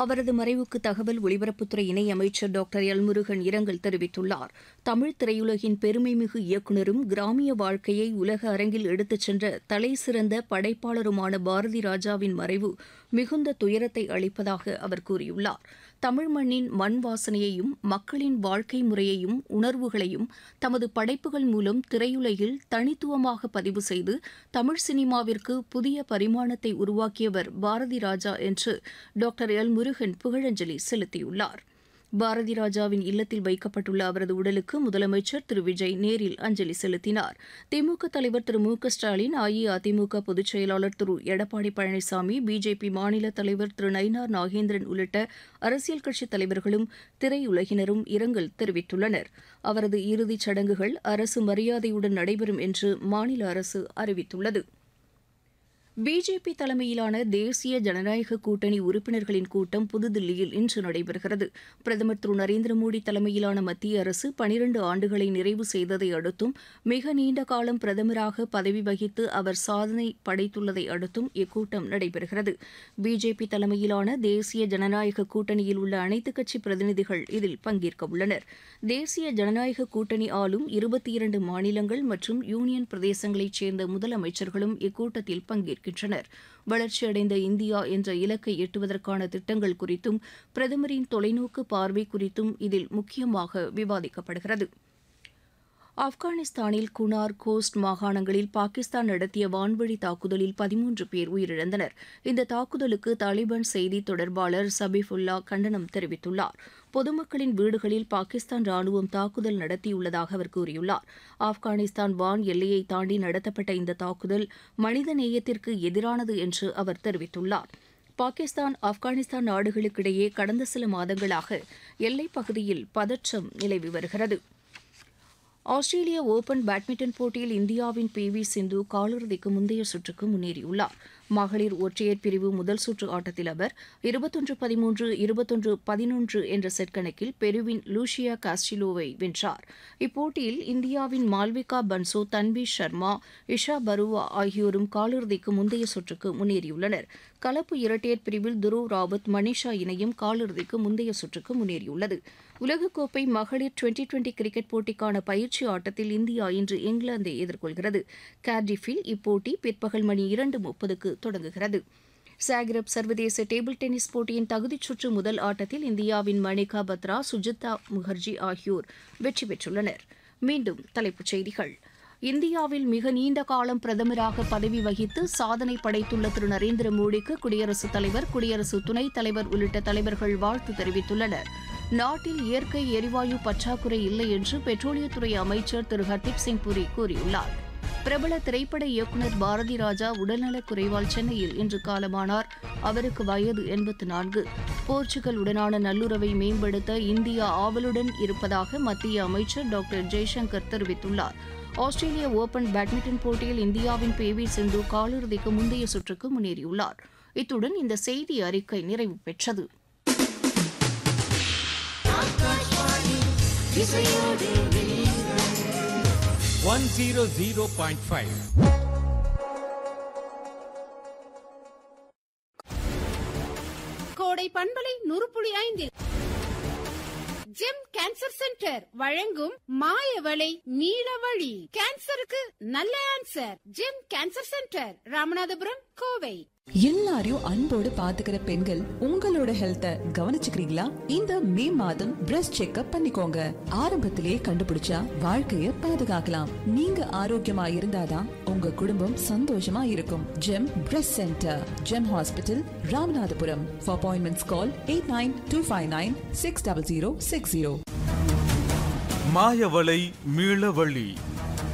அவரது மறைவுக்கு தகவல் ஒலிபரப்புத்துறை இணையமைச்சர் டாக்டர் எல் முருகன் இரங்கல் தெரிவித்துள்ளார் தமிழ் திரையுலகின் பெருமைமிகு இயக்குநரும் கிராமிய வாழ்க்கையை உலக அரங்கில் எடுத்துச் சென்ற தலைசிறந்த படைப்பாளருமான பாரதி ராஜாவின் மறைவு மிகுந்த துயரத்தை அளிப்பதாக அவர் கூறியுள்ளார் தமிழ் மண்ணின் மண் வாசனையையும் மக்களின் வாழ்க்கை முறையையும் உணர்வுகளையும் தமது படைப்புகள் மூலம் திரையுலகில் தனித்துவமாக பதிவு செய்து தமிழ் சினிமாவிற்கு புதிய பரிமாணத்தை உருவாக்கியவர் பாரதி ராஜா என்று டாக்டர் எல் முருகன் புகழஞ்சலி செலுத்தியுள்ளார் பாரதி ராஜாவின் இல்லத்தில் வைக்கப்பட்டுள்ள அவரது உடலுக்கு முதலமைச்சர் திரு விஜய் நேரில் அஞ்சலி செலுத்தினார் திமுக தலைவர் திரு மு க ஸ்டாலின் அஇஅதிமுக பொதுச் செயலாளர் திரு எடப்பாடி பழனிசாமி பிஜேபி மாநில தலைவர் திரு நயினார் நாகேந்திரன் உள்ளிட்ட அரசியல் கட்சித் தலைவர்களும் திரையுலகினரும் இரங்கல் தெரிவித்துள்ளனர் அவரது இறுதிச் சடங்குகள் அரசு மரியாதையுடன் நடைபெறும் என்று மாநில அரசு அறிவித்துள்ளது பிஜேபி தலைமையிலான தேசிய ஜனநாயக கூட்டணி உறுப்பினர்களின் கூட்டம் புதுதில்லியில் இன்று நடைபெறுகிறது பிரதமர் திரு நரேந்திர மோடி தலைமையிலான மத்திய அரசு பனிரண்டு ஆண்டுகளை நிறைவு செய்ததை அடுத்தும் மிக நீண்ட காலம் பிரதமராக பதவி வகித்து அவர் சாதனை படைத்துள்ளதை அடுத்தும் இக்கூட்டம் நடைபெறுகிறது பிஜேபி தலைமையிலான தேசிய ஜனநாயக கூட்டணியில் உள்ள அனைத்துக் கட்சி பிரதிநிதிகள் இதில் பங்கேற்க உள்ளனர் தேசிய ஜனநாயக கூட்டணி ஆளும் இருபத்தி இரண்டு மாநிலங்கள் மற்றும் யூனியன் பிரதேசங்களைச் சேர்ந்த முதலமைச்சர்களும் இக்கூட்டத்தில் பங்கேற்க இருக்கின்றனர் வளர்ச்சியடைந்த இந்தியா என்ற இலக்கை எட்டுவதற்கான திட்டங்கள் குறித்தும் பிரதமரின் தொலைநோக்கு பார்வை குறித்தும் இதில் முக்கியமாக விவாதிக்கப்படுகிறது ஆப்கானிஸ்தானில் குனார் கோஸ்ட் மாகாணங்களில் பாகிஸ்தான் நடத்திய வான்வழி தாக்குதலில் பதிமூன்று பேர் உயிரிழந்தனர் இந்த தாக்குதலுக்கு தாலிபான் செய்தி தொடர்பாளர் சபிஃபுல்லா கண்டனம் தெரிவித்துள்ளார் பொதுமக்களின் வீடுகளில் பாகிஸ்தான் ராணுவம் தாக்குதல் நடத்தியுள்ளதாக அவர் கூறியுள்ளார் ஆப்கானிஸ்தான் வான் எல்லையை தாண்டி நடத்தப்பட்ட இந்த தாக்குதல் மனித நேயத்திற்கு எதிரானது என்று அவர் தெரிவித்துள்ளார் பாகிஸ்தான் ஆப்கானிஸ்தான் நாடுகளுக்கிடையே கடந்த சில மாதங்களாக எல்லைப் பகுதியில் பதற்றம் நிலவி வருகிறது ஆஸ்திரேலிய ஓபன் பேட்மிண்டன் போட்டியில் இந்தியாவின் பி வி சிந்து காலிறுதிக்கு முந்தைய சுற்றுக்கு முன்னேறியுள்ளார் மகளிர் ஒற்றையர் பிரிவு முதல் சுற்று ஆட்டத்தில் அவர் இருபத்தொன்று பதிமூன்று இருபத்தொன்று பதினொன்று என்ற செட் கணக்கில் பெருவின் லூஷியா காஸ்டிலோவை வென்றார் இப்போட்டியில் இந்தியாவின் மால்விகா பன்சோ தன்வி சர்மா இஷா பருவா ஆகியோரும் காலிறுதிக்கு முந்தைய சுற்றுக்கு முன்னேறியுள்ளனர் கலப்பு இரட்டையர் பிரிவில் துருவ் ராவத் மனிஷா இணையும் காலிறுதிக்கு முந்தைய சுற்றுக்கு முன்னேறியுள்ளது உலகக்கோப்பை மகளிர் டுவெண்டி டுவெண்டி கிரிக்கெட் போட்டிக்கான பயிற்சி ஆட்டத்தில் இந்தியா இன்று இங்கிலாந்தை எதிர்கொள்கிறது கார்டிஃபில் இப்போட்டி பிற்பகல் மணி இரண்டு முப்பதுக்கு தொடங்குகிறது சாக்ரப் சர்வதேச டேபிள் டென்னிஸ் போட்டியின் தகுதிச் சுற்று முதல் ஆட்டத்தில் இந்தியாவின் மணிகா பத்ரா சுஜிதா முகர்ஜி ஆகியோர் வெற்றி பெற்றுள்ளனர் மீண்டும் தலைப்புச் செய்திகள் இந்தியாவில் மிக நீண்ட காலம் பிரதமராக பதவி வகித்து சாதனை படைத்துள்ள திரு நரேந்திர மோடிக்கு குடியரசுத் தலைவர் குடியரசு துணைத் தலைவர் உள்ளிட்ட தலைவர்கள் வாழ்த்து தெரிவித்துள்ளனர் நாட்டில் இயற்கை எரிவாயு பற்றாக்குறை இல்லை என்று பெட்ரோலியத்துறை அமைச்சர் திரு ஹர்தீப் சிங் புரி கூறியுள்ளார் பிரபல திரைப்பட இயக்குநர் பாரதி ராஜா உடல்நலக் குறைவால் சென்னையில் இன்று காலமானார் அவருக்கு வயது எண்பத்து நான்கு போர்ச்சுகல் உடனான நல்லுறவை மேம்படுத்த இந்தியா ஆவலுடன் இருப்பதாக மத்திய அமைச்சர் டாக்டர் ஜெய்சங்கர் தெரிவித்துள்ளார் ஆஸ்திரேலிய ஓபன் பேட்மிண்டன் போட்டியில் இந்தியாவின் பி வி சிந்து காலிறுதிக்கு முந்தைய சுற்றுக்கு முன்னேறியுள்ளார் இத்துடன் இந்த செய்தி அறிக்கை நிறைவு பெற்றது one zero zero point five Kodai பண்பலை நுறுப்புளி ஐந்தில் ஜெம் கேன்சர் சென்டர் வழங்கும் மாயவளை நீலவழி கேன்சருக்கு நல்ல answer Gem cancer centre Ramanathapuram Kovai எல்லாரையும் அன்போடு பாத்துக்கிற பெண்கள் உங்களோட ஹெல்த்த கவனிச்சுக்கிறீங்களா இந்த மே மாதம் பிரஸ்ட் செக்அப் பண்ணிக்கோங்க ஆரம்பத்திலேயே கண்டுபிடிச்சா வாழ்க்கைய பாதுகாக்கலாம் நீங்க ஆரோக்கியமா இருந்தாதான் உங்க குடும்பம் சந்தோஷமா இருக்கும் Gem breast centre Gem hospital Ramanathapuram for appointments call eight nine two five nine six double zero six zero மாயவளை மீளவழி